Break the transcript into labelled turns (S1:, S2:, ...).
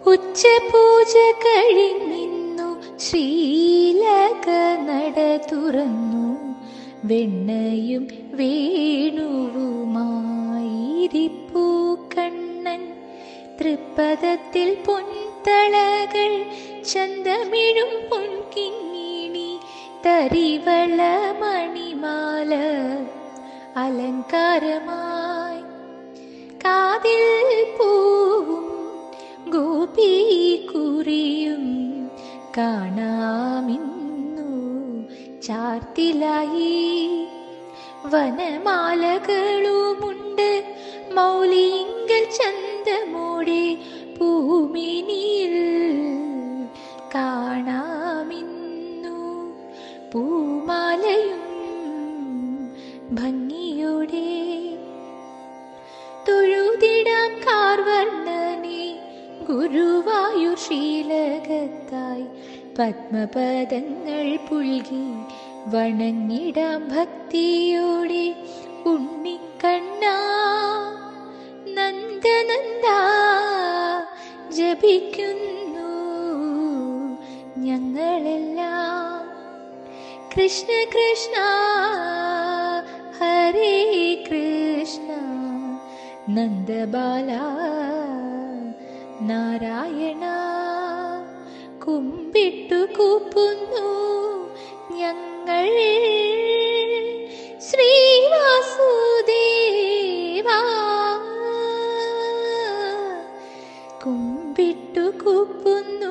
S1: ഉച്ചപൂജ കഴിഞ്ഞിന്നു ശ്രീലക നട തുറന്നു വെണ്ണയും വേണുവുമായിരിപ്പൂ കണ്ണൻ തൃപ്പദത്തിൽ പൊൻതളകൾ ചന്തമിഴും പൊൻകിങ്ങിണി തരിവള മണിമാല അലങ്കാരമായി കാതിൽ പൂവും ഗോപി കുറിയും കാണാമിന്നു ചാർത്തിലായി വനമാലകളുമുണ്ട് മൗലിങ്കൽ ചന്തമോടെ പൂമിനിയിൽ കാണാമിന്നു പൂമാലയും ഭംഗിയോടെ തൊഴുതിടാം കാർവർണ്ണനെ ഗുരുവായൂർ ശീലകത്തായി പത്മപദങ്ങൾ പുൽകി വണങ്ങിടാം ഭക്തിയോടെ ഉണ്ണിക്കണ്ണ നന്ദനന്ദ ജപിക്കുന്നു ഞങ്ങളെല്ലാം കൃഷ്ണ കൃഷ്ണ ഹരേ കൃഷ്ണ നന്ദബാല നാരായണ കുമ്പിട്ടു കൂപ്പുന്നു ഞങ്ങൾ ശ്രീവാസുദേവ കുമ്പിട്ടു കൂപ്പുന്നു